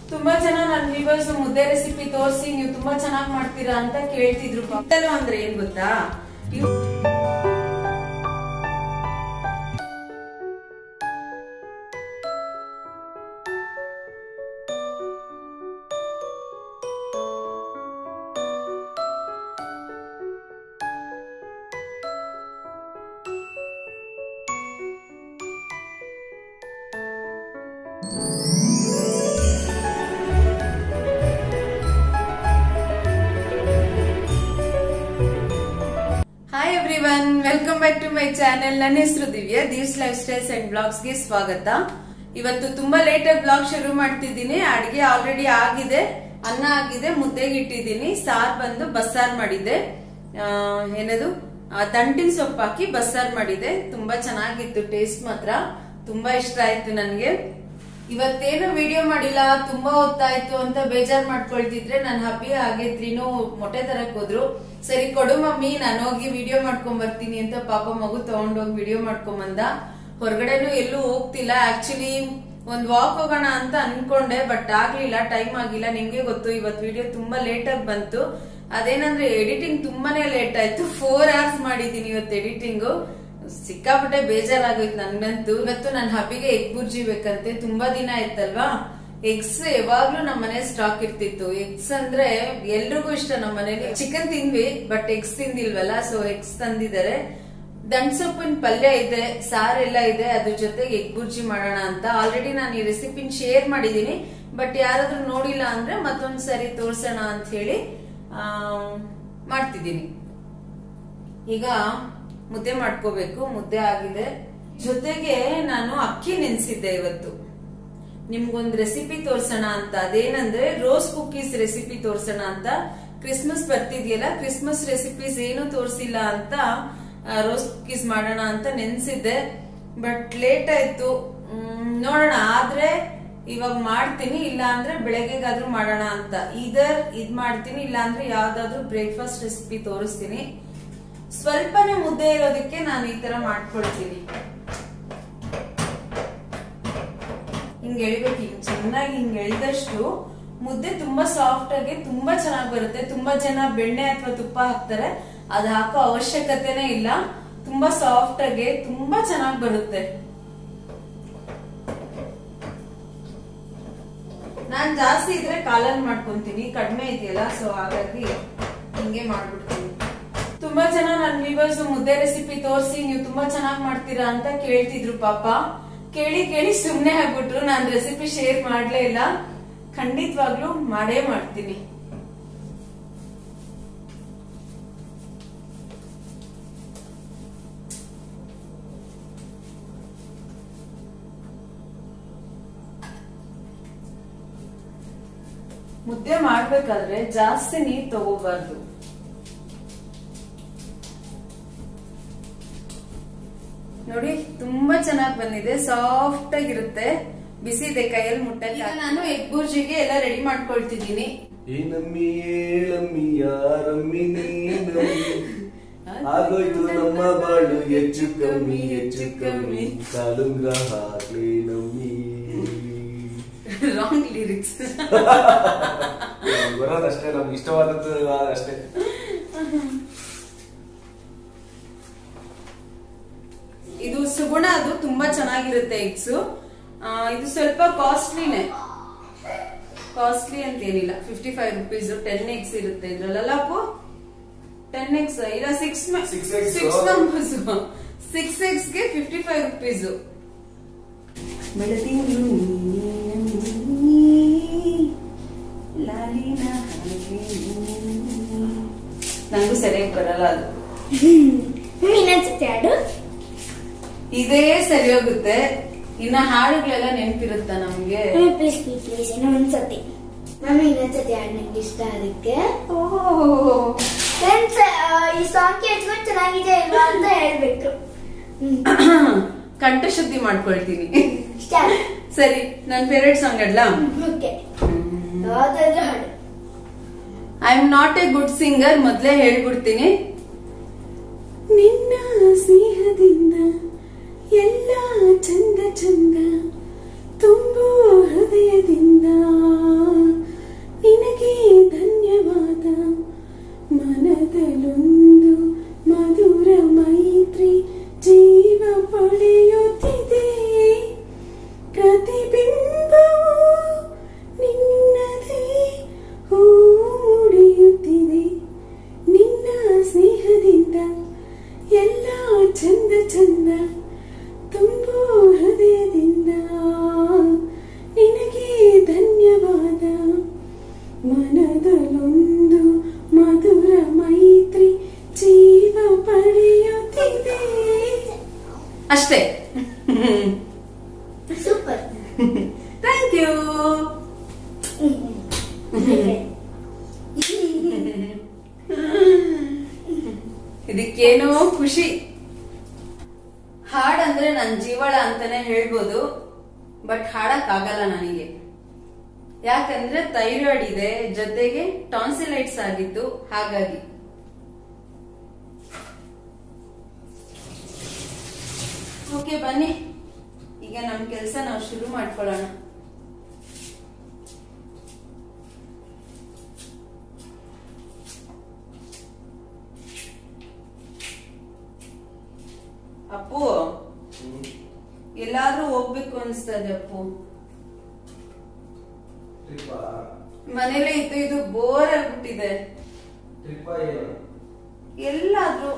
ತುಂಬಾ ಜನ ನನ್ ವಿವರ್ಸ್ ಮುದ್ದೆ ರೆಸಿಪಿ ತೋರಿಸಿ ನೀವು ತುಂಬಾ ಚೆನ್ನಾಗಿ ಮಾಡ್ತೀರಾ ಅಂತ ಕೇಳ್ತಿದ್ರು ಪಕ್ಕದಲ್ಲೂ ಅಂದ್ರೆ ಏನ್ ಗೊತ್ತಾ ಇವ್- hi everyone welcome back to my channel ನನ್ನ ಹೆಸರು Divya Deevs lifestyles and blogs ಗೆ ಸ್ವಾಗತ ಇವತ್ತು ತುಂಬಾ ಲೇಟ್ ಆಗಿ ಬ್ಲಾಗ್ ಶುರು ಮಾಡ್ತಿದ್ದೀನಿ ಅಡಿಗೆ ಆಲ್ರೆಡಿ ಆಗಿದೆ ಅನ್ನ ಆಗಿದೆ ಮುದ್ದೆಗೆ ಇಟ್ಟಿದ್ದೀನಿ ಸಾರ್ ಬಂದು ಬಸ್ಸಾರ್ ಮಾಡಿದೆ ಆ, ಏನದು ಆ, ದಂಟಿನ ಸೊಪ್ಪು ಹಾಕಿ ಬಸ್ಸಾರ್ ಮಾಡಿದೆ ತುಂಬಾ ಚೆನ್ನಾಗಿತ್ತು ಟೇಸ್ಟ್ ಮಾತ್ರ ತುಂಬಾ ಇಷ್ಟ ಆಯ್ತು ನನ್ಗೆ ಇವತ್ತೇನು ವಿಡಿಯೋ ಮಾಡಿಲ್ಲ ತುಂಬಾ ಹೊತ್ತಾಯ್ತು ಅಂತ ಬೇಜಾರ್ ಮಾಡ್ಕೊಳ್ತಿದ್ರೆ ನನ್ನ ಹಬ್ಬಿ ಹಾಗೆ ತ್ರೀನು ಮೊಟ್ಟೆ ತರಕ್ ಹೋದ್ರು ಸರಿ ಕೊಡು ಮಮ್ಮಿ ನಾನು ಹೋಗಿ ವಿಡಿಯೋ ಮಾಡ್ಕೊಂಡ್ ಬರ್ತೀನಿ ಅಂತ ಪಾಪ ಮಗು ತಗೊಂಡೋಗಿ ವಿಡಿಯೋ ಮಾಡ್ಕೊಂಡ್ ಬಂದ ಹೊರಗಡೆನು ಎಲ್ಲೂ ಹೋಗ್ತಿಲ್ಲ ಆಕ್ಚುಲಿ ಒಂದ್ ವಾಕ್ ಹೋಗೋಣ ಅಂತ ಅನ್ಕೊಂಡೆ ಬಟ್ ಆಗ್ಲಿಲ್ಲ ಟೈಮ್ ಆಗಿಲ್ಲ ನಿಮ್ಗೆ ಗೊತ್ತು ಇವತ್ ವಿಡಿಯೋ ತುಂಬಾ ಲೇಟ್ ಆಗಿ ಬಂತು ಅದೇನಂದ್ರೆ ಎಡಿಟಿಂಗ್ ತುಂಬಾನೇ ಲೇಟ್ ಆಯ್ತು ಫೋರ್ ಅವರ್ಸ್ ಮಾಡಿದೀನಿ ಇವತ್ತು ಎಡಿಟಿಂಗು ಸಿಕ್ಕಾಪಟ್ಟೆ ಬೇಜಾರಾಗೋಯ್ತು ನನ್ಗಂತೂ ಇವತ್ತು ನನ್ನ ಹಬ್ಬಿಗೆ ಎಗ್ ಬುರ್ಜಿ ಬೇಕಂತೆ ತುಂಬಾ ದಿನ ಆಯ್ತಲ್ವಾ ಎಗ್ಸ್ ಯಾವಾಗ್ಲೂ ನಮ್ಮ ಮನೆ ಸ್ಟಾಕ್ ಇರ್ತಿತ್ತು ಎಗ್ಸ್ ಅಂದ್ರೆ ಎಲ್ರಿಗೂ ಇಷ್ಟ ನಮ್ಮ ಮನೇಲಿ ಚಿಕನ್ ತಿಂದ್ವಿ ಬಟ್ ಎಗ್ಸ್ ತಿಂದಿಲ್ವಲ್ಲ ಸೊ ಎಗ್ಸ್ ತಂದಿದ್ದಾರೆ ದಂಡ್ ಸೊಪ್ಪಿನ ಪಲ್ಯ ಇದೆ ಸಾರೆಲ್ಲ ಇದೆ ಅದ್ರ ಜೊತೆಗೆ ಎಗ್ ಬುರ್ಜಿ ಮಾಡೋಣ ಅಂತ ಆಲ್ರೆಡಿ ನಾನು ಈ ರೆಸಿಪಿನ ಶೇರ್ ಮಾಡಿದೀನಿ ಬಟ್ ಯಾರಾದ್ರೂ ನೋಡಿಲ್ಲ ಅಂದ್ರೆ ಮತ್ತೊಂದ್ ಸರಿ ತೋರ್ಸೋಣ ಅಂತ ಹೇಳಿ ಆ, ಮಾಡ್ತಿದ್ದೀನಿ ಈಗ ಮುದ್ದೆ ಮಾಡ್ಕೋಬೇಕು ಮುದ್ದೆ ಆಗಿದೆ ಜೊತೆಗೆ ನಾನು ಅಕ್ಕಿ ನೆನ್ಸಿದ್ದೆ ಇವತ್ತು ನಿಮ್ಗೊಂದ್ ರೆಸಿಪಿ ತೋರ್ಸೋಣ ಅಂತ ಅದೇನಂದ್ರೆ ರೋಸ್ ಕುಕೀಸ್ ರೆಸಿಪಿ ತೋರ್ಸೋಣ ಅಂತ ಕ್ರಿಸ್ಮಸ್ ಬರ್ತಿದ್ಯಲ್ಲ ಕ್ರಿಸ್ಮಸ್ ರೆಸಿಪೀಸ್ ಏನು ತೋರ್ಸಿಲ್ಲ ಅಂತ ರೋಸ್ ಕುಕೀಸ್ ಮಾಡೋಣ ಅಂತ ನೆನ್ಸಿದ್ದೆ ಬಟ್ ಲೇಟ್ ಆಯ್ತು ಮ್, ನೋಡೋಣ ಆದ್ರೆ ಇವಾಗ ಮಾಡ್ತೀನಿ ಇಲ್ಲ ಅಂದ್ರೆ ಬೆಳಗ್ಗೆಗಾದ್ರೂ ಮಾಡೋಣ ಅಂತ ಇದರ್ ಇದ್ ಮಾಡ್ತೀನಿ ಇಲ್ಲ ಅಂದ್ರೆ ಯಾವ್ದಾದ್ರು ಬ್ರೇಕ್ಫಾಸ್ಟ್ ರೆಸಿಪಿ ತೋರಿಸ್ತೀನಿ ಸ್ವಲ್ಪನೇ ಮುದ್ದೆ ಇರೋದಕ್ಕೆ ನಾನು ಈ ತರ ಮಾಡ್ಕೊಳ್ತೀನಿ ಹಿಂಗ್ ಎಳಿಬೇಕು ಹಿಂಗ್ ಚೆನ್ನಾಗಿ ಹಿಂಗ್ ಎಳ್ದಷ್ಟು ಮುದ್ದೆ ತುಂಬಾ ಸಾಫ್ಟ್ ಆಗಿ ತುಂಬಾ ಚೆನ್ನಾಗಿ ಬರುತ್ತೆ ತುಂಬಾ ಜನ ಬೆಣ್ಣೆ ಅಥವಾ ತುಪ್ಪ ಹಾಕ್ತಾರೆ ಅದ್ ಹಾಕೋ ಅವಶ್ಯಕತೆನೇ ಇಲ್ಲ ತುಂಬಾ ಸಾಫ್ಟ್ ಆಗಿ ತುಂಬಾ ಚೆನ್ನಾಗಿ ಬರುತ್ತೆ ನಾನ್ ಜಾಸ್ತಿ ಇದ್ರೆ ಕಾಲಲ್ಲಿ ಮಾಡ್ಕೊಂತೀನಿ ಕಡಿಮೆ ಇದೆಯಲ್ಲ ಸೊ ಹಾಗಾಗಿ ಹಿಂಗೆ ಮಾಡ್ಬಿಡ್ತೀನಿ ತುಂಬಾ ಜನ ನನ್ ವಿವರ್ಸ್ ಮುದ್ದೆ ರೆಸಿಪಿ ತೋರಿಸಿ ನೀವು ತುಂಬಾ ಚೆನ್ನಾಗಿ ಮಾಡ್ತೀರಾ ಅಂತ ಕೇಳ್ತಿದ್ರು ಪಾಪ ಕೇಳಿ ಕೇಳಿ ಸುಮ್ನೆ ಆಗ್ಬಿಟ್ರು ನಾನ್ ರೆಸಿಪಿ ಶೇರ್ ಮಾಡ್ಲೇ ಇಲ್ಲ ಖಂಡಿತವಾಗ್ಲೂ ಮಾಡೇ ಮಾಡ್ತೀನಿ ಮುದ್ದೆ ಮಾಡ್ಬೇಕಾದ್ರೆ ಜಾಸ್ತಿ ನೀರ್ ತಗೋಬಾರ್ದು ನೋಡಿ ತುಂಬಾ ಚೆನ್ನಾಗಿ ಬಂದಿದೆ ಸಾಫ್ಟ್ ಆಗಿರುತ್ತೆ ಬಿಸಿ ಇದೆ ಕೈಯಲ್ಲಿ ಮುಟ್ಟಕ್ಕೆ ಈಗ ನಾನು ಎಗ್ ಬುರ್ಜಿಗೆ ಎಲ್ಲ ರೆಡಿ ಮಾಡ್ಕೊಳ್ತಿದ್ದೀನಿ ಏನಮ್ಮಿ ಏಳಮ್ಮಿ ಯಾರಮ್ಮಿ ನೀನಮ್ಮಿ ಆಗೋಯ್ತು ನಮ್ಮ ಬಾಳು ಹೆಚ್ಚು ಕಮ್ಮಿ ಹೆಚ್ಚು ಕಮ್ಮಿ ಕಾಲುಂಗ್ರ ಹಾಕ್ಲೇನಮ್ಮಿ ರಾಂಗ್ ಲಿರಿಕ್ಸ್ ಬರೋದಷ್ಟೇ ನಮ್ಗೆ ಇಷ್ಟವಾದದ್ದು ಅಷ್ಟೇ ಇದು ಸುಗುಣ ಅದು ತುಂಬಾ ಚೆನ್ನಾಗಿರುತ್ತೆ ಎಗ್ಸ್ ಇದು ಸ್ವಲ್ಪ ಕಾಸ್ಟ್ಲಿನೇ ಕಾಸ್ಟ್ಲಿ ಅಂತ ಏನಿಲ್ಲ fifty five rupees ten eggs ಇರುತ್ತೆ ಇದ್ರಲ್ಲ ಅಪ್ಪು ಟೆನ್ ಎಗ್ಸ್ ಇಲ್ಲ six Six eggs. Six members six eggs ಗೆ ಫಿಫ್ಟಿ ಫೈವ್ ರುಪೀಸ್ ನಂಗೂ ಸರಿಯಾಗಿ ಬರಲ್ಲ ಅದು ಇನ್ನೊಂದ್ಸತಿ ಹಾಡು ಇದೇ ಸರಿ ಹೋಗುತ್ತೆ ಇನ್ನ ಹಾಡುಗಳೆಲ್ಲ ನೆನಪಿರುತ್ತ ನಮ್ಗೆ ಮಮ್ಮಿ ಪ್ಲೀಸ್ ಪ್ಲೀಸ್ ಪ್ಲೀಸ್ ಇನ್ನೂ ಒಂದ್ಸತಿ ಮಮ್ಮಿ ಇನ್ನೊಂದ್ಸತಿ ಹಾಡು ನಂಗೆ ಇಷ್ಟ ಅದಕ್ಕೆ ಫ್ರೆಂಡ್ಸ್ ಈ ಸಾಂಗ್ ಕೇಳ್ಸ್ಕೊಂಡು ಚೆನ್ನಾಗಿದೆ ಇಲ್ವಾ ಅಂತ ಹೇಳ್ಬೇಕು ಕಂಠ ಶುದ್ಧಿ ಮಾಡ್ಕೊಳ್ತೀನಿ ಸ್ಟಾರ್ಟ್ ಸರಿ ನನ್ ಫೇವ್ರೆಟ್ ಸಾಂಗ್ ಅಡ್ಲಾ ಓಕೆ ಯಾವ್ದಾದ್ರು ಹಾಡು I am not a good singer ಮೊದ್ಲೇ ಹೇಳ್ಬಿಡ್ತೀನಿ ನಿನ್ನ ಸ್ನೇಹದಿಂದ ಎಲ್ಲ ಚಂದ ಚಂದ ತುಂಬು ಹೃದಯದಿಂದ ಮನದಲ್ಲೊಂದು ಮಧುರ ಮೈತ್ರಿ ಜೀವ ಪಡೆಯುತ್ತಿದೆ ಅಷ್ಟೇ ಸೂಪರ್ ಥ್ಯಾಂಕ್ ಯು ಇದಕ್ಕೇನೋ ಖುಷಿ ಹಾಡಂದ್ರೆ ನನ್ ಜೀವಳ ಅಂತಾನೆ ಹೇಳ್ಬೋದು ಬಟ್ ಹಾಡಕ್ ಆಗಲ್ಲ ನನಗೆ ಯಾಕಂದ್ರೆ ಥೈರಾಯ್ಡ್ ಇದೆ ಜೊತೆಗೆ ಟಾನ್ಸಿಲೈಟ್ಸ್ ಆಗಿತ್ತು ಹಾಗಾಗಿ ಓಕೆ ಬನ್ನಿ ಈಗ ನಮ್ ಕೆಲ್ಸ ನಾವು ಶುರು ಮಾಡ್ಕೊಳ್ಳೋಣ ಅಪ್ಪು ಎಲ್ಲಾದ್ರೂ ಹೋಗ್ಬೇಕು ಅನ್ಸ್ತದೆ ಅಪ್ಪು ಟ್ರಿಪ್ಪ ಮನೇಲೆ ಇದ್ದು ಇದು ಬೋರ್ ಆಗ್ಬಿಟ್ಟಿದೆ ಟ್ರಿಪ್ಪ ಏನು ಎಲ್ಲಾದ್ರೂ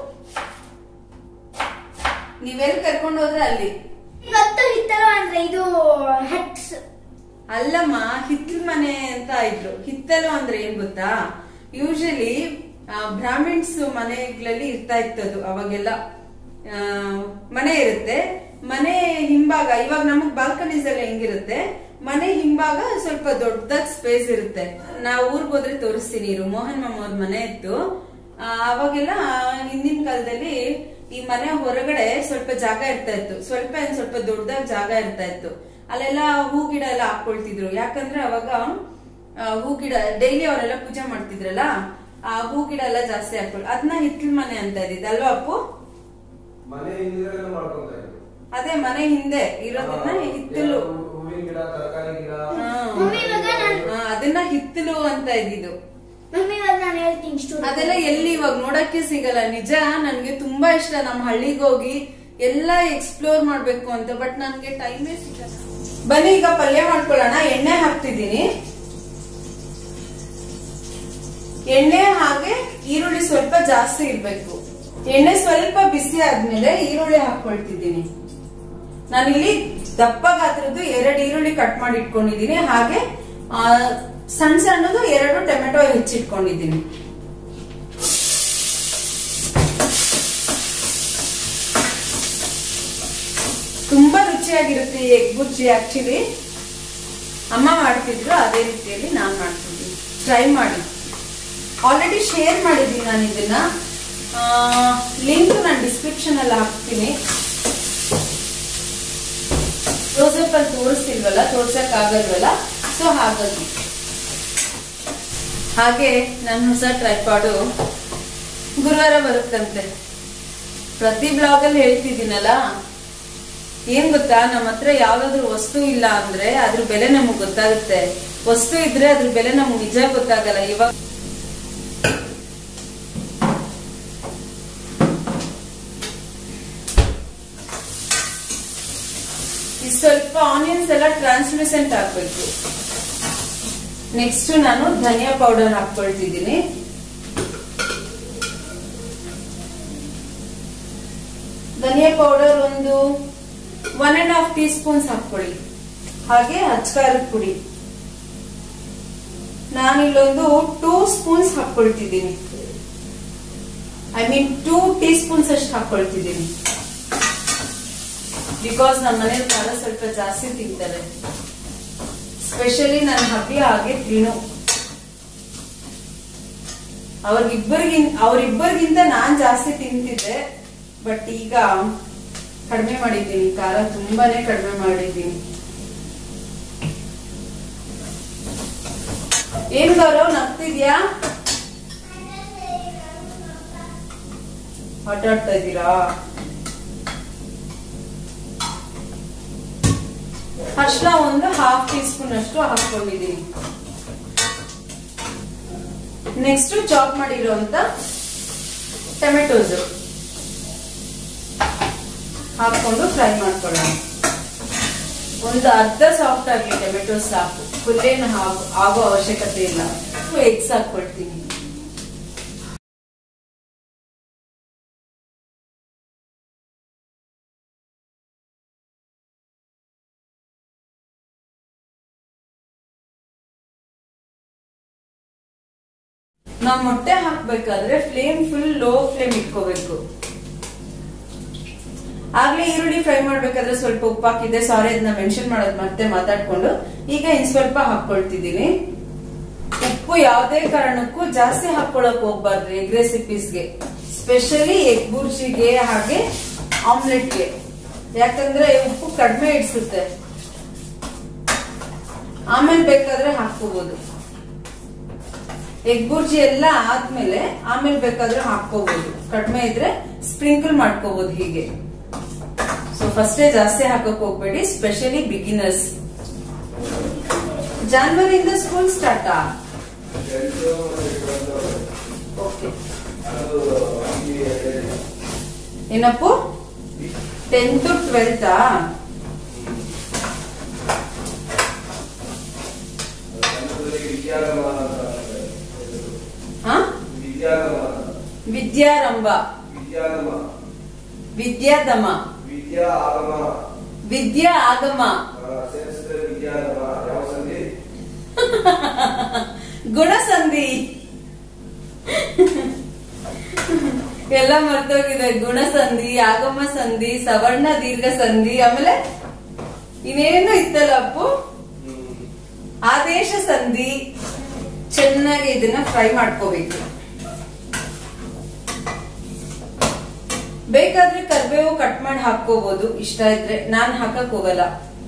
ನೀವೆಲ್ಲಿ ಕರ್ಕೊಂಡು ಹೋದ್ರೆ ಅಲ್ಲಿ ಮತ್ತು ಹಿತ್ತಲ ಅಂದ್ರೆ ಇದು ಹಟ್ಸ್ ಅಲ್ಲಮ್ಮ ಹಿತ್ತಲ ಮನೆ ಅಂತ ಇದ್ರು ಹಿತ್ತಲು ಅಂದ್ರೆ ಏನ್ ಗೊತ್ತಾ ಯೂಶಲಿ ಬ್ರಾಹ್ಮಿಣ್ಸ್ ಮನೆಗಳಲ್ಲಿ ಇರ್ತಾ ಇತ್ತದು ಅವಾಗೆಲ್ಲ ಆ, ಮನೆ ಇರುತ್ತೆ ಮನೆ ಹಿಂಭಾಗ ಇವಾಗ ನಮಗ್ ಬಾಲ್ಕನೀಸ್ ಎಲ್ಲ ಹೆಂಗಿರುತ್ತೆ ಮನೆ ಹಿಂಭಾಗ ಸ್ವಲ್ಪ ದೊಡ್ಡದಾಗ್ ಸ್ಪೇಸ್ ಇರುತ್ತೆ ನಾವು ಊರ್ಗ್ ಹೋದ್ರೆ ತೋರಿಸ್ತೀನಿ ಇರು ಮೋಹನ್ ಮಾಮ ಅವ್ರ ಮನೆ ಇತ್ತು ಆ, ಅವಾಗೆಲ್ಲ ಹಿಂದಿನ ಕಾಲದಲ್ಲಿ ಈ ಮನೆ ಹೊರಗಡೆ ಸ್ವಲ್ಪ ಜಾಗ ಇರ್ತಾ ಇತ್ತು ಸ್ವಲ್ಪ ಏನ್ ಸ್ವಲ್ಪ ದೊಡ್ಡದಾಗ್ ಜಾಗ ಇರ್ತಾ ಇತ್ತು ಅಲ್ಲೆಲ್ಲ ಹೂ ಗಿಡ ಎಲ್ಲ ಹಾಕೊಳ್ತಿದ್ರು ಯಾಕಂದ್ರೆ ಅವಾಗ ಆ, ಹೂ ಗಿಡ ಡೈಲಿ ಅವರೆಲ್ಲ ಪೂಜೆ ಮಾಡ್ತಿದ್ರಲ್ಲ ಆ ಹೂ ಗಿಡ ಎಲ್ಲ ಜಾಸ್ತಿ ಹಾಕೊಳ್ ಅದನ್ನ ಹಿತ್ತಲ ಮನೆ ಅಂತ ಇದ್ದಿದ್ದು ಅಲ್ವಾ ಅಪ್ಪು ಮನೆ ಹಿಂದಿರಲ್ಲ ಮಾಡ್ಕೊಂತ ಇದ್ರು ಅದೇ ಮನೆ ಹಿಂದೆ ಇರೋದನ್ನ ಹಿತ್ತಲು ಹೂ- ಹೂವಿನ ಗಿಡ ತರಕಾರಿ ಗಿಡ ಹಾ. ಮಮ್ಮಿ ಇವಾಗ ನಾನು ಹಾ, ಅದನ್ನ ಹಿತ್ತಲು ಅಂತ ಇದ್ದಿದ್ದು ಮಮ್ಮಿ ಇವಾಗ ನಾನು ಹೇಳ್ತೀನಿ ಸ್ಟೋರಿ ಅದೆಲ್ಲ ಎಲ್ಲಿ ಇವಾಗ ನೋಡಕ್ಕೆ ಸಿಗಲ್ಲ ನಿಜ ನನ್ಗೆ ತುಂಬಾ ಇಷ್ಟ ನಮ್ಮ ಹಳ್ಳಿಗೆ ಹೋಗಿ ಎಲ್ಲ ಎಕ್ಸ್ಪ್ಲೋರ್ ಮಾಡ್ಬೇಕು ಅಂತ ಬಟ್ ನನ್ಗೆ ಟೈಮೇ ಸಿಗಲ್ಲ ಬನ್ನಿ ಈಗ ಪಲ್ಯ ಮಾಡ್ಕೊಳ್ಳೋಣ ಎಣ್ಣೆ ಹಾಕ್ತಿದ್ದೀನಿ ಎಣ್ಣೆ ಹಾಗೆ ಈರುಳ್ಳಿ ಸ್ವಲ್ಪ ಜಾಸ್ತಿ ಇರ್ಬೇಕು ಎಣ್ಣೆ ಸ್ವಲ್ಪ ಬಿಸಿ ಆದ್ಮೇಲೆ ಈರುಳ್ಳಿ ಹಾಕೊಳ್ತಿದ್ದೀನಿ ನಾನಿಲ್ಲಿ ದಪ್ಪ ಗಾತ್ರದ್ದು ಎರಡು ಈರುಳ್ಳಿ ಕಟ್ ಮಾಡಿ ಇಟ್ಕೊಂಡಿದ್ದೀನಿ ಹಾಗೆ ಆ, ಸಣ್ಣ ಸಣ್ಣದು ಎರಡು ಟೊಮೆಟೊ ಹೆಚ್ಚಿಟ್ಕೊಂಡಿದ್ದೀನಿ ತುಂಬಾ ರುಚಿಯಾಗಿರುತ್ತೆ ಈ ಎಗ್ ಬುರ್ಜಿ ಆಕ್ಚುಲಿ ಅಮ್ಮ ಮಾಡ್ತಿದ್ರು ಅದೇ ರೀತಿಯಲ್ಲಿ ನಾನ್ ಮಾಡ್ತಿದ್ದೀನಿ ಟ್ರೈ ಮಾಡಿ ಆಲ್ರೆಡಿ ಶೇರ್ ಮಾಡಿದ್ದೀನಿ ನಾನು ಇದನ್ನ ಲಿಂಕ್ ನಾನು ಡಿಸ್ಕ್ರಿಪ್ಷನ್ ಅಲ್ಲಿ ಹಾಕ್ತೀನಿ ಕ್ಲೋಸಪ್ ಅಲ್ಲಿ ತೋರಿಸ್ತಿಲ್ವಲ್ಲ ತೋರ್ಸಕ್ ಆಗಲ್ವಲ್ಲ ಸೊ ಹಾಗಾಗಿ ಹಾಗೆ ನನ್ನ ಹೊಸ ಟ್ರೈಪಾಡು ಗುರುವಾರ ಬರುತ್ತಂತೆ ಪ್ರತಿ ಬ್ಲಾಗ್ ಅಲ್ಲಿ ಹೇಳ್ತಿದ್ದೀನಲ್ಲ ಏನ್ ಗೊತ್ತಾ ನಮ್ಮ ಹತ್ರ ಯಾವ್ದಾದ್ರು ವಸ್ತು ಇಲ್ಲ ಅಂದ್ರೆ ಅದ್ರ ಬೆಲೆ ನಮಗ್ ಗೊತ್ತಾಗುತ್ತೆ ವಸ್ತು ಇದ್ರೆ ಅದ್ರ ಬೆಲೆ ನಮ್ಗ್ ನಿಜ ಗೊತ್ತಾಗಲ್ಲ ಇವಾಗ ಈ ಸ್ವಲ್ಪ ಆನಿಯನ್ಸ್ ಎಲ್ಲ ಟ್ರಾನ್ಸ್ಲೂಸೆಂಟ್ ಹಾಕ್ಬೇಕು ನೆಕ್ಸ್ಟ್ ನಾನು ಧನಿಯಾ ಪೌಡರ್ ಹಾಕೊಳ್ತಿದ್ದೀನಿ ಧನಿಯಾ ಪೌಡರ್ ಒಂದು one and half teaspoons ಹಾಕೊಳ್ಳಿ ಹಾಗೆ ಅಚ್ಕಾರದ ಪುಡಿ ನಾನಿಲ್ಲೊಂದು ಟೂ ಸ್ಪೂನ್ಸ್ ಹಾಕೊಳ್ತಿದ್ದೀನಿ I mean two teaspoons ಅಷ್ಟು ಹಾಕೊಳ್ತಿದ್ದೀನಿ ಬಿಕಾಸ್ ನಮ್ಮ ಮನೇಲಿ ಖಾರ ಸ್ವಲ್ಪ ಜಾಸ್ತಿ ತಿಂತಾರೆ ಸ್ಪೆಷಲಿ ನನ್ನ ಹಬ್ಬಿ ಹಾಗೆ ತಿನ್ನು ಅವ್ರಿಗಿಬ್ಬರಿಗಿನ್ ಅವ್ರಿಬ್ಬರಿಗಿಂತ ನಾನ್ ಜಾಸ್ತಿ ತಿಂತಿದ್ದೆ ಬಟ್ ಈಗ ಕಡಿಮೆ ಮಾಡಿದ್ದೀನಿ ಖಾರ ತುಂಬಾನೇ ಕಡಿಮೆ ಮಾಡಿದ್ದೀನಿ ಏನ್ ಗೌರವ್ ನಗ್ತಿದ್ಯಾ ಆಟ ಆಡ್ತಾ ಇದ್ದೀರಾ ಅರ್ಶಿನ ಒಂದು ಹಾಫ್ ಟೀ ಸ್ಪೂನ್ ಅಷ್ಟು ಹಾಕೊಂಡಿದ್ದೀನಿ ನೆಕ್ಸ್ಟ್ ಚಾಪ್ ಮಾಡಿರುವಂತ ಟೊಮೆಟೊಸ್ ಹಾಕೊಂಡು ಫ್ರೈ ಮಾಡ್ಕೊಳ್ಳೋಣ ಒಂದು ಅರ್ಧ ಸಾಫ್ಟ್ ಆಗಲಿ ಟೊಮೆಟೊಸ್ ಸಾಕು ಫುಲ್ ಏನು ಆಗೋ ಅವಶ್ಯಕತೆ ಇಲ್ಲ ಎಗ್ಸ್ ಹಾಕೊಳ್ತೀನಿ ನಾವು ಮೊಟ್ಟೆ ಹಾಕ್ಬೇಕಾದ್ರೆ ಫ್ಲೇಮ್ ಫುಲ್ ಲೋ ಫ್ಲೇಮ್ ಇಟ್ಕೋಬೇಕು ಆಗ್ಲೇ ಈರುಳ್ಳಿ ಫ್ರೈ ಮಾಡ್ಬೇಕಾದ್ರೆ ಸ್ವಲ್ಪ ಉಪ್ಪು ಹಾಕಿದ್ದೆ ಸಾರಿ ಅದನ್ನ ಮೆನ್ಷನ್ ಮಾಡೋದು ಮತ್ತೆ ಮಾತಾಡ್ಕೊಂಡು ಈಗ ಇನ್ ಸ್ವಲ್ಪ ಹಾಕೊಳ್ತಿದೀನಿ ಉಪ್ಪು ಯಾವುದೇ ಕಾರಣಕ್ಕೂ ಜಾಸ್ತಿ ಹಾಕೊಳಕ್ ಹೋಗ್ಬಾರ್ದು ಎಗ್ ರೆಸಿಪೀಸ್ಗೆ ಸ್ಪೆಷಲಿ ಎಗ್ ಬುರ್ಜಿಗೆ ಹಾಗೆ ಆಮ್ಲೆಟ್ಗೆ ಯಾಕಂದ್ರೆ ಉಪ್ಪು ಕಡಿಮೆ ಇಡ್ಸುತ್ತೆ ಆಮೇಲೆ ಬೇಕಾದ್ರೆ ಹಾಕೋಬಹುದು ಎಗ್ ಬುರ್ಜಿ ಎಲ್ಲ ಆದ್ಮೇಲೆ ಆಮೇಲೆ ಬೇಕಾದ್ರೆ ಹಾಕೋಬಹುದು ಕಡಿಮೆ ಇದ್ರೆ ಸ್ಪ್ರಿಂಕಲ್ ಮಾಡ್ಕೋಬಹುದು ಹೀಗೆ ಸೊ ಫಸ್ಟೇ ಜಾಸ್ತಿ ಹಾಕಕ್ ಹೋಗ್ಬೇಡಿ ಸ್ಪೆಷಲಿ ಬಿಗಿನರ್ಸ್ ಜಾನ್ವರಿಯಿಂದ ಸ್ಕೂಲ್ ಸ್ಟಾರ್ಟಾ ಟೆಂತ್ ಮತ್ತೆ ಟ್ವೆಲ್ತ್ ಓಕೆ ಅದು ಈ ಎಲ್ಲಿ? ಏನಪ್ಪು ಟೆಂತ್ ಟ್ವೆಲ್ತಾ ಟೆಂತ್ದಲ್ಲಿ ವಿದ್ಯಾಗಮ ಅಂತ ಹೆಸರು. ಹಾ ವಿದ್ಯಾಗಮ ಅಂತ. ವಿದ್ಯಾರಂಭ ವಿದ್ಯಾಗಮ ವಿದ್ಯಾದಮ ವಿದ್ಯಾ ಆಗಮ ವಿದ್ಯಾ ಆಗಮ ಆ, ಸೇರಿಸಿದ್ರೆ ವಿದ್ಯಾಗಮ ಯಾವ ಸಂಧಿ ಗುಣಸಂಧಿ ಎಲ್ಲ ಮರ್ತೋಗಿದೆ ಗುಣಸಂಧಿ ಆಗಮ ಸಂಧಿ ಸವರ್ಣ ದೀರ್ಘ ಸಂಧಿ ಆಮೇಲೆ ಇನ್ನೇನು ಇತ್ತಲ್ಲ ಅಪ್ಪು ಹ್ಮ್. ಆದೇಶ ಸಂಧಿ ಚೆನ್ನಾಗಿ ಇದನ್ನ ಫ್ರೈ ಮಾಡ್ಕೋಬೇಕು ಬೇಕಾದ್ರೆ ಕರ್ಬೇವು ಕಟ್ ಮಾಡಿ ಹಾಕೋಬಹುದು ಇಷ್ಟ ಇದ್ರೆ ನಾನ್ ಹಾಕಕ್ ಹೋಗಲ್ಲ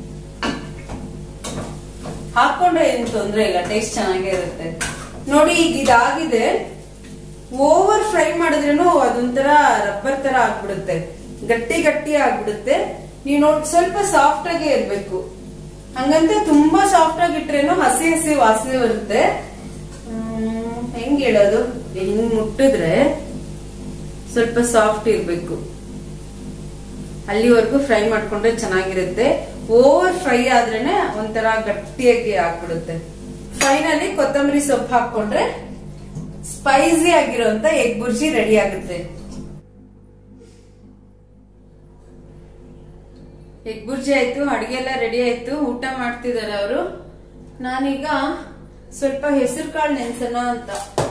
ಹಾಕೊಂಡ್ರೆ ಏನ್ ತೊಂದ್ರೆ ಇಲ್ಲ ಟೇಸ್ಟ್ ಚೆನ್ನಾಗೇ ಇರುತ್ತೆ ನೋಡಿ ಈಗ ಇದಾಗಿದೆ ಓವರ್ ಫ್ರೈ ಮಾಡಿದ್ರೇನು ಅದೊಂಥರ ರಬ್ಬರ್ ತರ ಆಗ್ಬಿಡುತ್ತೆ ಗಟ್ಟಿ ಗಟ್ಟಿ ಆಗ್ಬಿಡುತ್ತೆ ನೀವು ನೋಡಿ ಸ್ವಲ್ಪ ಸಾಫ್ಟ್ ಆಗೇ ಇರ್ಬೇಕು ಹಂಗಂತ ತುಂಬಾ ಸಾಫ್ಟ್ ಆಗಿ ಇಟ್ರೇನು ಹಸಿ ಹಸಿ ವಾಸನೆ ಬರುತ್ತೆ ಹ್ಮ್, ಹೆಂಗ್ ಹೇಳೋದು ಹಿಂಗ್ ಮುಟ್ಟಿದ್ರೆ ಸ್ವಲ್ಪ ಸಾಫ್ಟ್ ಇರ್ಬೇಕು ಅಲ್ಲಿವರೆಗೂ ಫ್ರೈ ಮಾಡ್ಕೊಂಡ್ರೆ ಚೆನ್ನಾಗಿರುತ್ತೆ ಓವರ್ ಫ್ರೈ ಆದ್ರೇನೆ ಒಂಥರ ಗಟ್ಟಿಯಾಗಿ ಆಗ್ಬಿಡುತ್ತೆ ಫೈನಲಿ ಕೊತ್ತಂಬರಿ ಸೊಪ್ಪು ಹಾಕೊಂಡ್ರೆ ಸ್ಪೈಸಿ ಆಗಿರೋಂತ ಎಗ್ ಬುರ್ಜಿ ರೆಡಿ ಆಗುತ್ತೆ ಎಗ್ ಬುರ್ಜಿ ಆಯ್ತು ಅಡಿಗೆ ಎಲ್ಲ ರೆಡಿ ಆಯ್ತು ಊಟ ಮಾಡ್ತಿದ್ದಾರೆ ಅವರು ನಾನೀಗ ಸ್ವಲ್ಪ ಹೆಸರು ಕಾಳು ನೆನ್ಸೋಣ ಅಂತ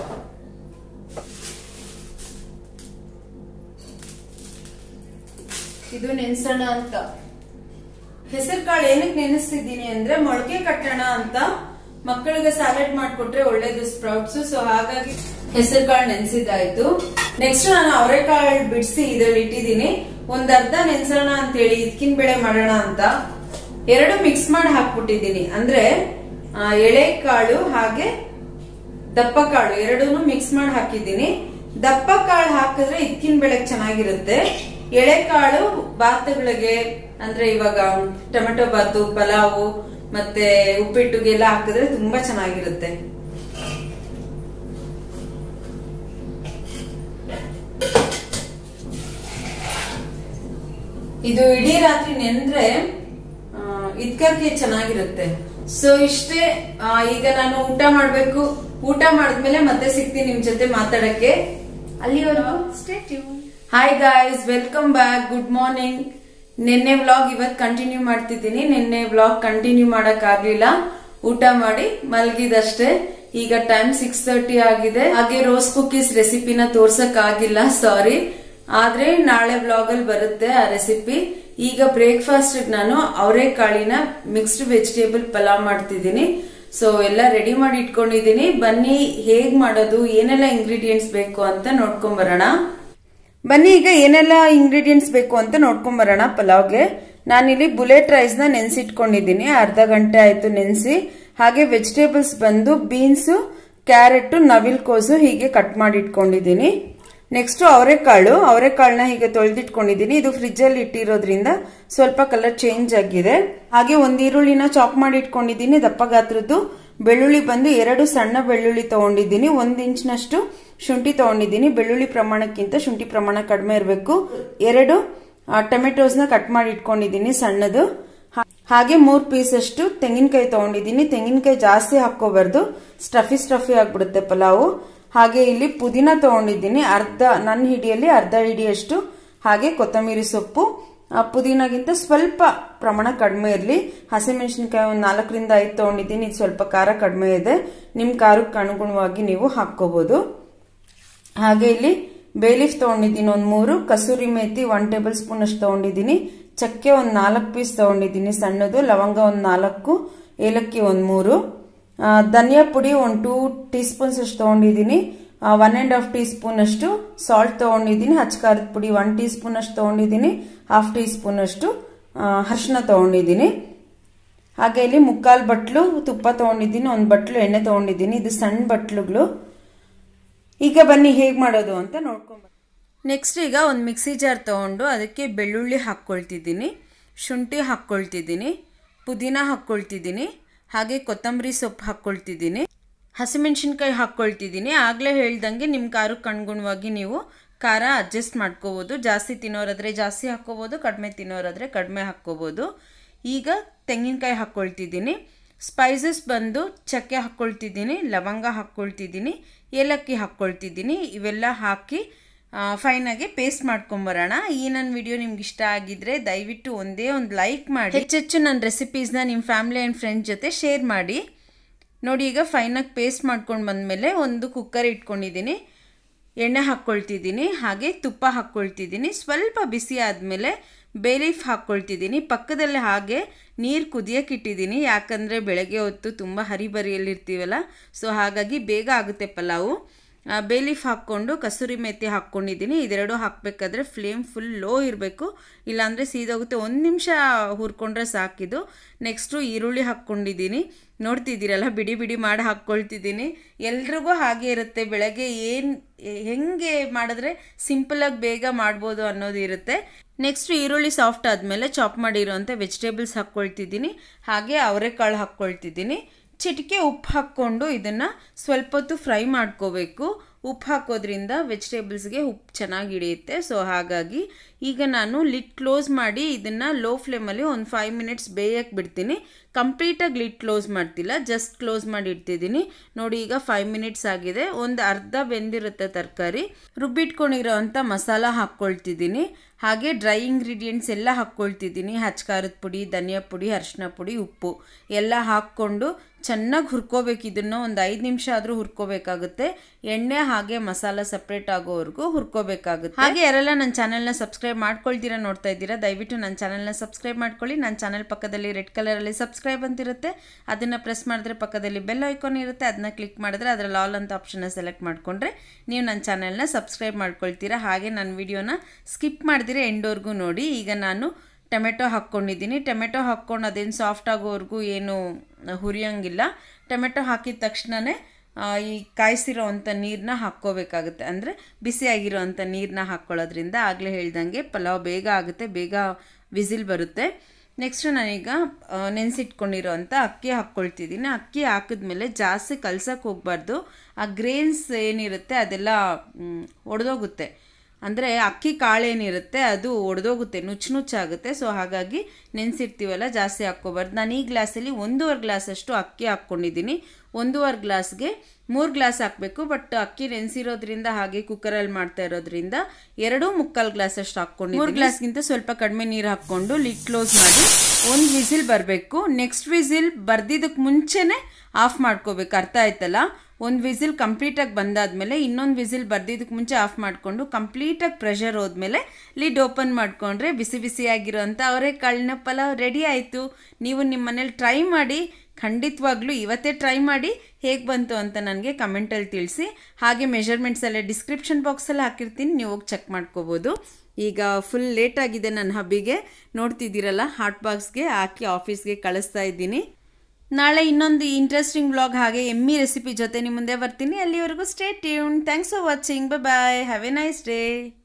ಇದು ನೆನ್ಸೋಣ ಅಂತ ಹೆಸರು ಕಾಳು ಏನಕ್ಕೆ ನೆನೆಸ್ತಿದ್ದೀನಿ ಅಂದ್ರೆ ಮೊಳಕೆ ಕಟ್ಟೋಣ ಅಂತ ಮಕ್ಕಳಿಗೆ ಸ್ಯಾಲೆಡ್ ಮಾಡ್ಕೊಟ್ರೆ ಒಳ್ಳೇದು ಸ್ಪ್ರೌಟ್ಸ್ ಸೊ ಹಾಗಾಗಿ ಹೆಸರು ಕಾಳು ನೆನ್ಸಿದ್ದಾಯ್ತು ನೆಕ್ಸ್ಟ್ ನಾನು ಅವರೆಕಾಳು ಬಿಡಿಸಿ ಇದ್ರಲ್ಲಿ ಇಟ್ಟಿದ್ದೀನಿ ಒಂದ್ ಅರ್ಧ ನೆನ್ಸೋಣ ಅಂತ ಹೇಳಿ ಇದಕ್ಕಿನ ಬೆಳೆ ಮಾಡೋಣ ಅಂತ ಎರಡು ಮಿಕ್ಸ್ ಮಾಡಿ ಹಾಕ್ಬಿಟ್ಟಿದ್ದೀನಿ ಅಂದ್ರೆ ಆ, ಎಳೆ ಕಾಳು ಹಾಗೆ ದಪ್ಪ ಕಾಳು ಎರಡೂನು ಮಿಕ್ಸ್ ಮಾಡಿ ಹಾಕಿದ್ದೀನಿ ದಪ್ಪ ಕಾಳು ಹಾಕಿದ್ರೆ ಇದ್ಕಿನ ಬೆಳೆಗ್ ಚೆನ್ನಾಗಿರುತ್ತೆ ಎಳೆ ಕಾಳು ಬಾತುಗಳಿಗೆ ಅಂದ್ರೆ ಇವಾಗ ಟೊಮೆಟೊ ಬಾತು ಪಲಾವು ಮತ್ತೆ ಉಪ್ಪಿಟ್ಟುಗೆಲ್ಲ ಹಾಕಿದ್ರೆ ತುಂಬಾ ಚೆನ್ನಾಗಿರುತ್ತೆ ಇದು ಇಡೀ ರಾತ್ರಿ ನೆಂದ್ರೆ ಇದ್ಕಕ್ಕೆ ಚೆನ್ನಾಗಿರುತ್ತೆ ಸೊ ಇಷ್ಟೇ ಆ, ಈಗ ನಾನು ಊಟ ಮಾಡ್ಬೇಕು ಊಟ ಮಾಡಿದ್ಮೇಲೆ ಮತ್ತೆ ಸಿಗ್ತೀನಿ ನಿಮ್ ಜೊತೆ ಮಾತಾಡಕ್ಕೆ ಅಲ್ಲಿವರೆಗೂ stay hi guys welcome back good morning ನಿನ್ನೆ ವ್ಲಾಗ್ ಇವತ್ ಕಂಟಿನ್ಯೂ ಮಾಡ್ತಿದ್ದೀನಿ ನಿನ್ನೆ ವ್ಲಾಗ್ ಕಂಟಿನ್ಯೂ ಮಾಡಕ್ ಆಗ್ಲಿಲ್ಲ ಊಟ ಮಾಡಿ ಮಲಗಿದಷ್ಟೇ ಈಗ ಟೈಮ್ ಸಿಕ್ಸ್ ತರ್ಟಿ ಆಗಿದೆ ಹಾಗೆ ರೋಸ್ ಕುಕೀಸ್ ರೆಸಿಪಿನ ತೋರ್ಸಕ್ ಆಗಿಲ್ಲ ಸಾರಿ ಆದ್ರೆ ನಾಳೆ ವ್ಲಾಗ್ ಅಲ್ಲಿ ಬರುತ್ತೆ ಆ ರೆಸಿಪಿ ಈಗ ಬ್ರೇಕ್ಫಾಸ್ಟ್ ನಾನು ಅವರೆಕಾಳಿನ ಮಿಕ್ಸ್ಡ್ ವೆಜಿಟೇಬಲ್ ಪಲಾವ್ ಮಾಡ್ತಿದ್ದೀನಿ ಸೊ ಎಲ್ಲ ರೆಡಿ ಮಾಡಿ ಇಟ್ಕೊಂಡಿದ್ದೀನಿ ಬನ್ನಿ ಹೇಗ್ ಮಾಡೋದು ಏನೆಲ್ಲ ಇಂಗ್ರೀಡಿಯೆಂಟ್ಸ್ ಬೇಕು ಅಂತ ನೋಡ್ಕೊಂಡ್ ಬರೋಣ ಬನ್ನಿ ಈಗ ಏನೆಲ್ಲ ಇಂಗ್ರೀಡಿಯೆಂಟ್ಸ್ ಬೇಕು ಅಂತ ನೋಡ್ಕೊಂಡ್ ಬರೋಣ ಪಲಾವ್ಗೆ ನಾನಿಲ್ಲಿ ಬುಲೆಟ್ ರೈಸ್ ನ ನೆನ್ಸಿಟ್ಕೊಂಡಿದ್ದೀನಿ ಅರ್ಧ ಗಂಟೆ ಆಯ್ತು ನೆನೆಸಿ ಹಾಗೆ ವೆಜಿಟೇಬಲ್ಸ್ ಬಂದು ಬೀನ್ಸ್ ಕ್ಯಾರೆಟ್ ನವಿಲ್ ಕೋಸು ಹೀಗೆ ಕಟ್ ಮಾಡಿ ಇಟ್ಕೊಂಡಿದ್ದೀನಿ ನೆಕ್ಸ್ಟ್ ಅವರೆಕಾಳು ಅವರೆಕಾಳನ್ನ ಹೀಗೆ ತೊಳೆದಿಟ್ಕೊಂಡಿದ್ದೀನಿ ಇದು ಫ್ರಿಜ್ ಅಲ್ಲಿ ಇಟ್ಟಿರೋದ್ರಿಂದ ಸ್ವಲ್ಪ ಕಲರ್ ಚೇಂಜ್ ಆಗಿದೆ ಹಾಗೆ ಒಂದ್ ಈರುಳ್ಳಿನ ಚಾಪ್ ಮಾಡಿ ಇಟ್ಕೊಂಡಿದ್ದೀನಿ ದಪ್ಪ ಗಾತ್ರದ್ದು ಬೆಳ್ಳುಳ್ಳಿ ಬಂದು ಎರಡು ಸಣ್ಣ ಬೆಳ್ಳುಳ್ಳಿ ತಗೊಂಡಿದ್ದೀನಿ ಒಂದ್ ಇಂಚ್ನಷ್ಟು ಶುಂಠಿ ತಗೊಂಡಿದ್ದೀನಿ ಬೆಳ್ಳುಳ್ಳಿ ಪ್ರಮಾಣಕ್ಕಿಂತ ಶುಂಠಿ ಪ್ರಮಾಣ ಕಡಿಮೆ ಇರಬೇಕು ಎರಡು ಟೊಮೆಟೊಸ್ನ ಕಟ್ ಮಾಡಿ ಇಟ್ಕೊಂಡಿದ್ದೀನಿ ಸಣ್ಣದು ಹಾ- ಹಾಗೆ ಮೂರ್ ಪೀಸ್ ಅಷ್ಟು ತೆಂಗಿನಕಾಯಿ ತಗೊಂಡಿದ್ದೀನಿ ತೆಂಗಿನಕಾಯಿ ಜಾಸ್ತಿ ಹಾಕೋಬಾರ್ದು ಸ್ಟಫಿ ಸ್ಟಫಿ ಆಗ್ಬಿಡುತ್ತೆ ಪಲಾವು ಹಾಗೆ ಇಲ್ಲಿ ಪುದೀನ ತಗೊಂಡಿದ್ದೀನಿ ಅರ್ಧ ನನ್ನ ಹಿಡಿಯಲ್ಲಿ ಅರ್ಧ ಹಿಡಿಯಷ್ಟು ಹಾಗೆ ಕೊತ್ತಂಬರಿ ಸೊಪ್ಪು ಆ, ಪುದೀನಾಗಿಂತ ಸ್ವಲ್ಪ ಪ್ರಮಾಣ ಕಡಿಮೆ ಇರಲಿ ಹಸಿಮೆಣಸಿನ್ಕಾಯಿ ಒಂದು ನಾಲ್ಕರಿಂದ ಐದು ತೊಗೊಂಡಿದ್ದೀನಿ ಇದು ಸ್ವಲ್ಪ ಖಾರ ಕಡಿಮೆ ಇದೆ ನಿಮ್ಮ ಖಾರಕ್ಕೆ ಅನುಗುಣವಾಗಿ ನೀವು ಹಾಕ್ಕೋಬೋದು ಹಾಗೆ ಇಲ್ಲಿ ಬೇಲೀಫ್ ತೊಗೊಂಡಿದ್ದೀನಿ ಒಂದು ಮೂರು kasuri methi one tablespoon ಅಷ್ಟು ತೊಗೊಂಡಿದ್ದೀನಿ ಚಕ್ಕೆ ಒಂದು ನಾಲ್ಕು ಪೀಸ್ ತೊಗೊಂಡಿದ್ದೀನಿ ಸಣ್ಣದು ಲವಂಗ ಒಂದು ನಾಲ್ಕು ಏಲಕ್ಕಿ ಒಂದು ಮೂರು ಆ, ಧನಿಯಾ ಪುಡಿ ಒಂದು ಟೂ ಟೀ ಸ್ಪೂನ್ಸ್ ಅಷ್ಟು ತೊಗೊಂಡಿದ್ದೀನಿ one and half teaspoon ಅಷ್ಟು ಸಾಲ್ಟ್ ತೊಗೊಂಡಿದ್ದೀನಿ ಹಚ್ಕಾರದ ಪುಡಿ ಒನ್ ಟೀ ಸ್ಪೂನ್ ಅಷ್ಟು ತೊಗೊಂಡಿದ್ದೀನಿ ಹಾಫ್ ಟೀ ಸ್ಪೂನ್ ಅಷ್ಟು ಆ, ಅರಿಶಿನ ತೊಗೊಂಡಿದ್ದೀನಿ ಹಾಗೆ ಇಲ್ಲಿ ಮುಕ್ಕಾಲು ಬಟ್ಲು ತುಪ್ಪ ತೊಗೊಂಡಿದ್ದೀನಿ ಒಂದು ಬಟ್ಲು ಎಣ್ಣೆ ತೊಗೊಂಡಿದ್ದೀನಿ ಇದು ಸಣ್ಣ ಬಟ್ಲುಗಳು ಈಗ ಬನ್ನಿ ಹೇಗೆ ಮಾಡೋದು ಅಂತ ನೋಡ್ಕೊಂಬ ನೆಕ್ಸ್ಟ್ ಈಗ ಒಂದು ಮಿಕ್ಸಿ ಜಾರ್ ತೊಗೊಂಡು ಅದಕ್ಕೆ ಬೆಳ್ಳುಳ್ಳಿ ಹಾಕ್ಕೊಳ್ತಿದ್ದೀನಿ ಶುಂಠಿ ಹಾಕ್ಕೊಳ್ತಿದ್ದೀನಿ ಪುದೀನ ಹಾಕ್ಕೊಳ್ತಿದ್ದೀನಿ ಹಾಗೆ ಕೊತ್ತಂಬರಿ ಸೊಪ್ಪು ಹಾಕ್ಕೊಳ್ತಿದ್ದೀನಿ ಹಸಿಮೆಣಸಿನ್ಕಾಯಿ ಹಾಕ್ಕೊಳ್ತಿದ್ದೀನಿ ಆಗಲೇ ಹೇಳ್ದಂಗೆ ನಿಮ್ಮ ಖಾರಕ್ಕೆ ಅನುಗುಣವಾಗಿ ನೀವು ಖಾರ ಅಡ್ಜಸ್ಟ್ ಮಾಡ್ಕೋಬೋದು ಜಾಸ್ತಿ ತಿನ್ನೋರಾದರೆ ಜಾಸ್ತಿ ಹಾಕ್ಕೋಬೋದು ಕಡಿಮೆ ತಿನ್ನೋರಾದರೆ ಕಡಿಮೆ ಹಾಕ್ಕೋಬೋದು ಈಗ ತೆಂಗಿನಕಾಯಿ ಹಾಕ್ಕೊಳ್ತಿದ್ದೀನಿ ಸ್ಪೈಸಸ್ ಬಂದು ಚಕ್ಕೆ ಹಾಕ್ಕೊಳ್ತಿದ್ದೀನಿ ಲವಂಗ ಹಾಕ್ಕೊಳ್ತಿದ್ದೀನಿ ಏಲಕ್ಕಿ ಹಾಕ್ಕೊಳ್ತಿದ್ದೀನಿ ಇವೆಲ್ಲ ಹಾಕಿ ಫೈನಾಗಿ ಪೇಸ್ಟ್ ಮಾಡ್ಕೊಂಬರೋಣ ಈ ನನ್ನ ವಿಡಿಯೋ ನಿಮ್ಗೆ ಇಷ್ಟ ಆಗಿದ್ರೆ ದಯವಿಟ್ಟು ಒಂದೇ ಒಂದು ಲೈಕ್ ಮಾಡಿ ಹೆಚ್ಚೆಚ್ಚು ನನ್ನ ರೆಸಿಪೀಸ್ನ ನಿಮ್ಮ ಫ್ಯಾಮಿಲಿ ಆ್ಯಂಡ್ ಫ್ರೆಂಡ್ಸ್ ಜೊತೆ ಶೇರ್ ಮಾಡಿ ನೋಡಿ ಈಗ ಫೈನಾಗಿ ಪೇಸ್ಟ್ ಮಾಡ್ಕೊಂಡು ಬಂದಮೇಲೆ ಒಂದು ಕುಕ್ಕರ್ ಇಟ್ಕೊಂಡಿದ್ದೀನಿ ಎಣ್ಣೆ ಹಾಕ್ಕೊಳ್ತಿದ್ದೀನಿ ಹಾಗೆ ತುಪ್ಪ ಹಾಕ್ಕೊಳ್ತಿದ್ದೀನಿ ಸ್ವಲ್ಪ ಬಿಸಿ ಆದಮೇಲೆ ಬೇಲೀಫ್ ಹಾಕ್ಕೊಳ್ತಿದ್ದೀನಿ ಪಕ್ಕದಲ್ಲೇ ಹಾಗೆ ನೀರು ಕುದಿಯಕ್ಕೆ ಇಟ್ಟಿದ್ದೀನಿ ಯಾಕಂದರೆ ಬೆಳಗ್ಗೆ ಹೊತ್ತು ತುಂಬ ಹರಿಬರಿಯಲ್ಲಿರ್ತೀವಲ್ಲ ಸೊ ಹಾಗಾಗಿ ಬೇಗ ಆಗುತ್ತೆ ಪಲಾವು ಆ, ಬೇಲೀಫ್ ಹಾಕ್ಕೊಂಡು ಕಸೂರಿ ಮೆಥಿ ಹಾಕ್ಕೊಂಡಿದ್ದೀನಿ ಇದೆರಡು ಹಾಕಬೇಕಾದ್ರೆ ಫ್ಲೇಮ್ ಫುಲ್ ಲೋ ಇರಬೇಕು ಇಲ್ಲಾಂದರೆ ಸೀದೋಗುತ್ತೆ ಒಂದು ನಿಮಿಷ ಹುರ್ಕೊಂಡ್ರೆ ಸಾಕಿದು ನೆಕ್ಸ್ಟು ಈರುಳ್ಳಿ ಹಾಕ್ಕೊಂಡಿದ್ದೀನಿ ನೋಡ್ತಿದ್ದೀರಲ್ಲ ಬಿಡಿ ಬಿಡಿ ಮಾಡಿ ಹಾಕ್ಕೊಳ್ತಿದ್ದೀನಿ ಎಲ್ರಿಗೂ ಹಾಗೆ ಇರುತ್ತೆ ಬೆಳಗ್ಗೆ ಏನು ಹೆಂಗೆ ಮಾಡಿದ್ರೆ ಸಿಂಪಲಾಗಿ ಬೇಗ ಮಾಡ್ಬೋದು ಅನ್ನೋದು ಇರುತ್ತೆ ನೆಕ್ಸ್ಟ್ ಈರುಳ್ಳಿ ಸಾಫ್ಟ್ ಆದಮೇಲೆ ಚಾಪ್ ಮಾಡಿರೋಂಥ ವೆಜಿಟೇಬಲ್ಸ್ ಹಾಕ್ಕೊಳ್ತಿದ್ದೀನಿ ಹಾಗೆ ಅವರೆಕಾಳು ಹಾಕ್ಕೊಳ್ತಿದ್ದೀನಿ ಚಿಟಿಕೆ ಉಪ್ಪು ಹಾಕ್ಕೊಂಡು ಇದನ್ನು ಸ್ವಲ್ಪ ಹೊತ್ತು ಫ್ರೈ ಮಾಡ್ಕೋಬೇಕು ಉಪ್ಪು ಹಾಕೋದ್ರಿಂದ ವೆಜಿಟೇಬಲ್ಸ್ಗೆ ಉಪ್ಪು ಚೆನ್ನಾಗಿ ಹಿಡಿಯುತ್ತೆ ಸೊ ಹಾಗಾಗಿ ಈಗ ನಾನು ಲಿಡ್ ಕ್ಲೋಸ್ ಮಾಡಿ ಇದನ್ನು ಲೋ ಫ್ಲೇಮಲ್ಲಿ ಒಂದು ಫೈವ್ ಮಿನಿಟ್ಸ್ ಬೇಯಕ್ಕೆ ಬಿಡ್ತೀನಿ ಕಂಪ್ಲೀಟಾಗಿ ಲಿಡ್ ಕ್ಲೋಸ್ ಮಾಡ್ತಿಲ್ಲ ಜಸ್ಟ್ ಕ್ಲೋಸ್ ಮಾಡಿ ಇಡ್ತಿದ್ದೀನಿ ನೋಡಿ ಈಗ ಫೈವ್ ಮಿನಿಟ್ಸ್ ಆಗಿದೆ ಒಂದು ಅರ್ಧ ಬೆಂದಿರುತ್ತೆ ತರಕಾರಿ ರುಬ್ಬಿಟ್ಕೊಂಡಿರೋ ಅಂಥ ಮಸಾಲ ಹಾಕ್ಕೊಳ್ತಿದ್ದೀನಿ ಹಾಗೆ ಡ್ರೈ ಇಂಗ್ರೀಡಿಯೆಂಟ್ಸ್ ಎಲ್ಲ ಹಾಕ್ಕೊಳ್ತಿದ್ದೀನಿ ಹಚ್ಕಾರದ ಪುಡಿ ಧನಿಯಾ ಪುಡಿ ಅರಿಶಿನ ಪುಡಿ ಉಪ್ಪು ಎಲ್ಲ ಹಾಕ್ಕೊಂಡು ಚೆನ್ನಾಗಿ ಹುರ್ಕೋಬೇಕು ಇದನ್ನು ಒಂದು ಐದು ನಿಮಿಷ ಆದರೂ ಹುರ್ಕೋಬೇಕಾಗುತ್ತೆ ಎಣ್ಣೆ ಹಾಗೆ ಮಸಾಲ ಸಪ್ರೇಟ್ ಆಗೋವರೆಗೂ ಹುರ್ಕೋಬೇಕಾಗುತ್ತೆ ಹಾಗೆ ಯಾರೆಲ್ಲ ನನ್ನ ಚಾನಲ್ನ ಸಬ್ಸ್ಕ್ರೈಬ್ ಮಾಡ್ಕೊಳ್ತೀರಾ ನೋಡ್ತಾ ಇದ್ದೀರಾ ದಯವಿಟ್ಟು ನನ್ನ ಚಾನಲ್ನ ಸಬ್ಸ್ಕ್ರೈಬ್ ಮಾಡ್ಕೊಳ್ಳಿ ನನ್ನ ಚಾನಲ್ ಪಕ್ಕದಲ್ಲಿ ರೆಡ್ ಕಲರಲ್ಲಿ ಸಬ್ಸ್ಕ್ರೈಬ್ ಅಂತಿರುತ್ತೆ ಅದನ್ನು ಪ್ರೆಸ್ ಮಾಡಿದ್ರೆ ಪಕ್ಕದಲ್ಲಿ ಬೆಲ್ ಐಕಾನ್ ಇರುತ್ತೆ ಅದನ್ನ ಕ್ಲಿಕ್ ಮಾಡಿದ್ರೆ ಅದರಲ್ಲಿ ಆಲ್ ಅಂತ ಆಪ್ಷನ್ನ ಸೆಲೆಕ್ಟ್ ಮಾಡಿಕೊಂಡ್ರೆ ನೀವು ನನ್ನ ಚಾನಲ್ನ ಸಬ್ಸ್ಕ್ರೈಬ್ ಮಾಡ್ಕೊಳ್ತೀರಾ ಹಾಗೆ ನನ್ನ ವಿಡಿಯೋನ ಸ್ಕಿಪ್ ಮಾಡಿದಿರೆ ಎಂಡೋರ್ಗೂ ನೋಡಿ ಈಗ ನಾನು ಟೊಮೆಟೊ ಹಾಕ್ಕೊಂಡಿದ್ದೀನಿ ಟೊಮೆಟೊ ಹಾಕ್ಕೊಂಡು ಅದೇನು ಸಾಫ್ಟ್ ಆಗೋವರೆಗೂ ಏನು ಹುರಿಯೋಂಗಿಲ್ಲ ಟೊಮೆಟೊ ಹಾಕಿದ ತಕ್ಷಣವೇ ಈ ಕಾಯಿಸಿರೋ ಅಂಥ ನೀರನ್ನ ಹಾಕ್ಕೋಬೇಕಾಗುತ್ತೆ ಅಂದರೆ ಬಿಸಿಯಾಗಿರೋ ಅಂಥ ನೀರನ್ನ ಹಾಕ್ಕೊಳ್ಳೋದ್ರಿಂದ ಆಗಲೇ ಹೇಳ್ದಂಗೆ ಪಲಾವ್ ಬೇಗ ಆಗುತ್ತೆ ಬೇಗ ವಿಸಿಲ್ ಬರುತ್ತೆ ನೆಕ್ಸ್ಟ್ ನಾನೀಗ ಆ, ನೆನೆಸಿಟ್ಕೊಂಡಿರೋ ಅಂಥ ಅಕ್ಕಿ ಹಾಕ್ಕೊಳ್ತಿದ್ದೀನಿ ಅಕ್ಕಿ ಹಾಕಿದ್ಮೇಲೆ ಜಾಸ್ತಿ ಕಲ್ಸಕ್ಕೆ ಹೋಗಬಾರ್ದು ಆ ಗ್ರೇನ್ಸ್ ಏನಿರುತ್ತೆ ಅದೆಲ್ಲ ಒಡೆದೋಗುತ್ತೆ ಅಂದರೆ ಅಕ್ಕಿ ಕಾಳೇನಿರುತ್ತೆ ಅದು ಒಡೆದೋಗುತ್ತೆ ನುಚ್ಚು ನುಚ್ಚಾಗುತ್ತೆ ಸೊ ಹಾಗಾಗಿ ನೆನೆಸಿರ್ತೀವಲ್ಲ ಜಾಸ್ತಿ ಹಾಕ್ಕೋಬಾರ್ದು ನಾನು ಈ ಗ್ಲಾಸಲ್ಲಿ ಒಂದೂವರೆ ಗ್ಲಾಸಷ್ಟು ಅಕ್ಕಿ ಹಾಕ್ಕೊಂಡಿದ್ದೀನಿ ಒಂದೂವರೆ ಗ್ಲಾಸ್ಗೆ ಮೂರು ಗ್ಲಾಸ್ ಹಾಕಬೇಕು ಬಟ್ ಅಕ್ಕಿ ನೆನೆಸಿರೋದ್ರಿಂದ ಹಾಗೆ ಕುಕ್ಕರಲ್ಲಿ ಮಾಡ್ತಾ ಇರೋದ್ರಿಂದ ಎರಡೂ ಮುಕ್ಕಾಲು ಗ್ಲಾಸ್ ಅಷ್ಟು ಹಾಕ್ಕೊಂಡು ಮೂರು ಗ್ಲಾಸ್ಗಿಂತ ಸ್ವಲ್ಪ ಕಡಿಮೆ ನೀರು ಹಾಕ್ಕೊಂಡು ಲಿಡ್ ಕ್ಲೋಸ್ ಮಾಡಿ ಒಂದು ವಿಸಿಲ್ ಬರಬೇಕು ನೆಕ್ಸ್ಟ್ ವಿಸಿಲ್ ಬರ್ದಿದ್ದಕ್ಕೆ ಮುಂಚೆನೇ ಆಫ್ ಮಾಡ್ಕೋಬೇಕು ಅರ್ಥ ಆಯ್ತಲ್ಲ ಒಂದು ವಿಸಿಲ್ ಕಂಪ್ಲೀಟಾಗಿ ಬಂದಾದಮೇಲೆ ಇನ್ನೊಂದು ವಿಸಿಲ್ ಬರ್ದಿದ್ದಕ್ಕೆ ಮುಂಚೆ ಆಫ್ ಮಾಡಿಕೊಂಡು ಕಂಪ್ಲೀಟಾಗಿ ಪ್ರೆಷರ್ ಹೋದ್ಮೇಲೆ ಲಿಡ್ ಓಪನ್ ಮಾಡಿಕೊಂಡ್ರೆ ಬಿಸಿ ಬಿಸಿಯಾಗಿರೋಂಥ ಅವರೆಕಾಳಿನ ಪಲಾವ್ ರೆಡಿ ಆಯಿತು ನೀವು ನಿಮ್ಮ ಮನೇಲಿ ಟ್ರೈ ಮಾಡಿ ಖಂಡಿತವಾಗ್ಲೂ ಇವತ್ತೇ ಟ್ರೈ ಮಾಡಿ ಹೇಗೆ ಬಂತು ಅಂತ ನನಗೆ ಕಮೆಂಟಲ್ಲಿ ತಿಳಿಸಿ ಹಾಗೆ ಮೆಷರ್ಮೆಂಟ್ಸ್ ಎಲ್ಲ ಡಿಸ್ಕ್ರಿಪ್ಷನ್ ಬಾಕ್ಸಲ್ಲಿ ಹಾಕಿರ್ತೀನಿ ನೀವು ಹೋಗಿ ಚೆಕ್ ಮಾಡ್ಕೋಬೋದು ಈಗ ಫುಲ್ ಲೇಟ್ ಆಗಿದೆ ನನ್ನ ಹಬ್ಬಿಗೆ ನೋಡ್ತಿದ್ದೀರಲ್ಲ ಹಾಟ್ ಬಾಕ್ಸ್ಗೆ ಹಾಕಿ ಆಫೀಸ್ಗೆ ಕಳಿಸ್ತಾ ಇದ್ದೀನಿ ನಾಳೆ ಇನ್ನೊಂದು ಇಂಟ್ರೆಸ್ಟಿಂಗ್ ವ್ಲಾಗ್ ಹಾಗೆ ಎಮ್ಮಿ ರೆಸಿಪಿ ಜೊತೆ ನಿಮ್ಮ ಮುಂದೆ ಬರ್ತೀನಿ ಅಲ್ಲಿವರೆಗೂ stay tune thanks for watching bye have a nice day